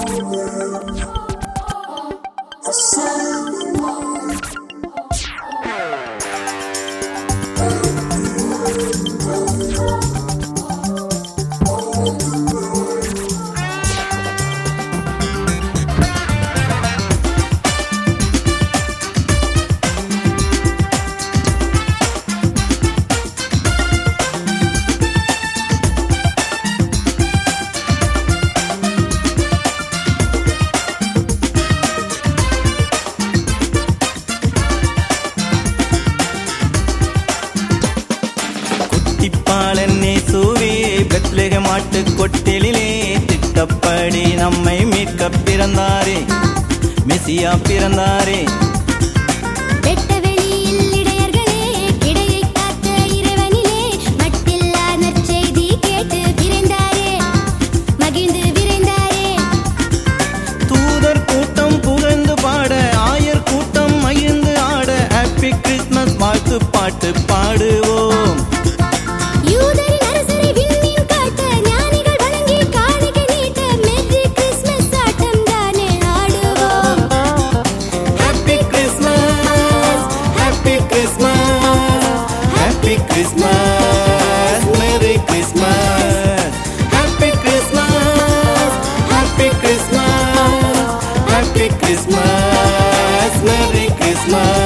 குட்டிப்பாளன் நேசுவே பெத்லக மாட்டு கொட்டிலே திட்டப்படி நம்மை மீட்க பிறந்தாரே மெசியா பிறந்தாரே வெட்ட வெளியில் இடையர்களே கிடையை காத்த இறைவனிலே மட்டில்லா நற்செய்தி கேட்டு விரைந்தாரே மகிழ்ந்து விரைந்தாரே தூதர் கூட்டம் புகழ்ந்து பாட ஆயர் கூட்டம் மகிழ்ந்து ஆட ஹாப்பி கிறிஸ்மஸ் வாழ்த்து பாட்டு பாடுவோம் யூதரின் அரசரை விண்மீன் காட்ட ஞானிகள் வணங்கி காணிக்கை நீட்ட மெர்ரி கிறிஸ்மஸ் ஆட்டம் தானே ஆடுவோம் happy Christmas happy Christmas happy Christmas merry Christmas happy Christmas happy Christmas happy Christmas merry Christmas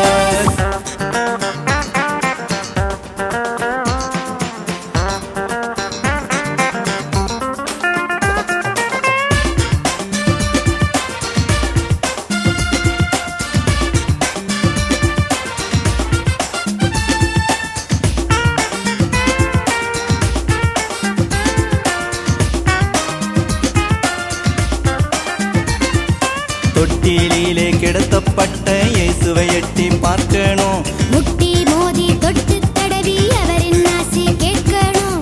தொட்டிலே கிடத்தப்பட்ட இயேசுவை எட்டி பார்க்கணும் முட்டி மோதி தொட்டு தடவி அவரின் ஆசி கேட்கணும்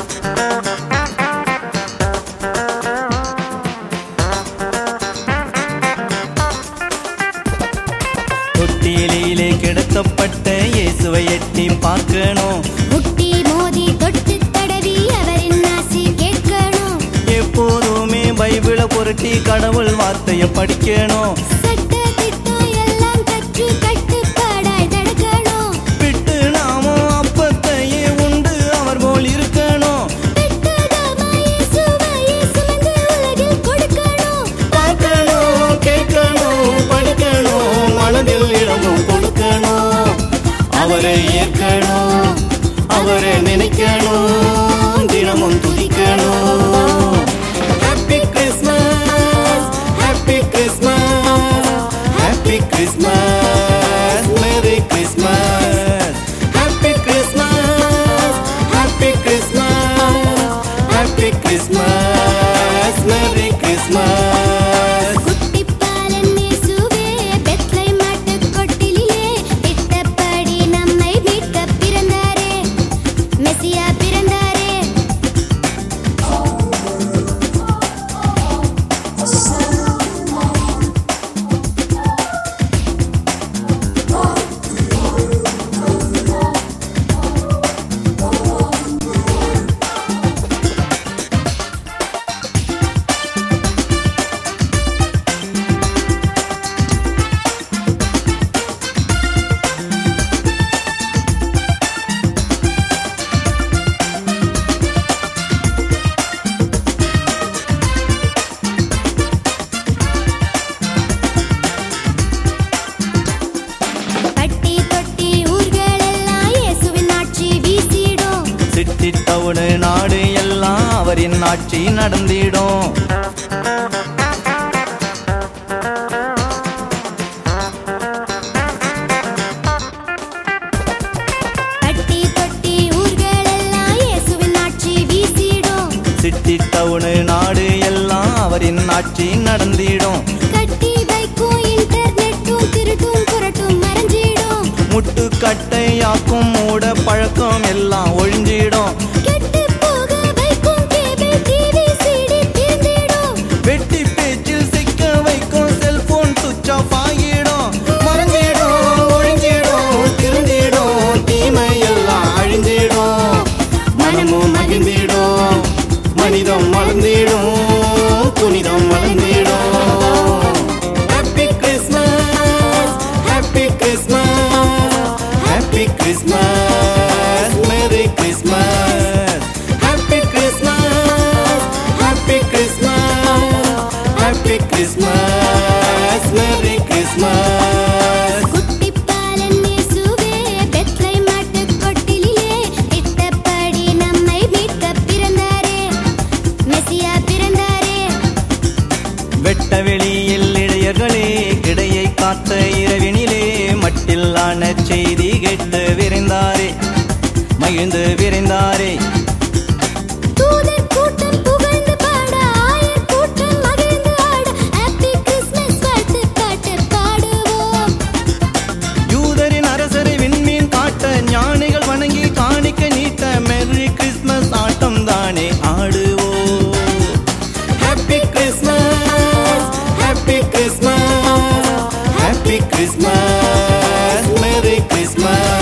தொட்டிலே கிடத்தப்பட்ட இயேசுவை எட்டி பார்க்கணும் முட்டி மோதி தொட்டு தடவி அவரின் ஆசி கேட்கணும் எப்போதுமே பைபிளை புரட்டி கடவுள் வார்த்தையை படிக்கணும் சட்ட திட்டம் எல்லாம் கற்று கட்டுப்பாடாய் நடக்கணும் விட்டு நாமும் அப்பத்தையே உண்டு அவர் போல் இருக்கணும் பெட்டகமாய் இயேசுவையே சுமந்து உலகில் கொடுக்கணும் பார்க்கணும் கேட்கணும் படிக்கணும் மனதில் இடமும் கொடுக்கணும் அவரை ஏற்கணும் அவரை நினைக்கணும் தினமும் துதிக்கணும் happy Christmas happy Christmas happy Christmas merry Christmas happy Christmas happy Christmas happy Christmas merry Christmas குட்டிப்பாலன் இயேசுவே பெத்லகேம் மாட்டுக் கொட்டிலிலே திட்டப்படி நம்மை மீட்கப் பிறந்தாரே மெசியா பிறந்தாரே பட்டி தொட்டி ஊர்களெல்லாம் இயேசுவின் ஆட்சி வீசிடும் சிட்டிட்டவுனு நாடு எல்லாம் அவரின் ஆட்சி நடந்திடும் பட்டி தொட்டி ஊர்களெல்லாம் இயேசுவின் ஆட்சி வீசிடும் சிட்டிட்டவுனு நாடு எல்லாம் அவரின் ஆட்சி நடந்திடும் கட்டி வைக்கும் இன்டர்நெட்டும் திருட்டும் புரட்டும் மறைஞ்சிடும் முட்டுக்கட்டையாக்கும் மூட பழக்கம் எல்லாம் ஒழிஞ்சிடும் கெட்டு போக வைக்கும் கேபிள் டிவி சிடி திருந்திடும் வெட்டி பேச்சில் சிக்க வைக்கும் செல்போன் சுவிட்ச் ஆஃப் ஆகிடும் மறைஞ்சிடும் ஒழிஞ்சிடும் திருந்திடும் தீமை எல்லாம் அழிஞ்சிடும் மனமும் மகிழ்ந்திடும் மனிதம் மலர்ந்திடும் புனிதம் மலர்ந்திடும் வெட்ட வெளியில் இளையர்களே கிடையை காத்த இரவினிலே மட்டில்லான செய்தி கேட்டு விரைந்தாரே மகிழ்ந்து விரைந்தாரே தூதர் கூட்டம் புகழ்ந்து பாட ஆயர் கூட்டம் மகிழ்ந்து ஆட ஹாப்பி கிறிஸ்மஸ் வாழ்த்து பாட்டு பாடுவோம் யூதரின் அரசரை விண்மீன் காட்ட ஞானிகள் வணங்கி காணிக்க நீட்ட மெர்ரி கிறிஸ்மஸ் ஆட்டம் தானே ஆடுவோ happy Christmas happy Christmas happy Christmas merry Christmas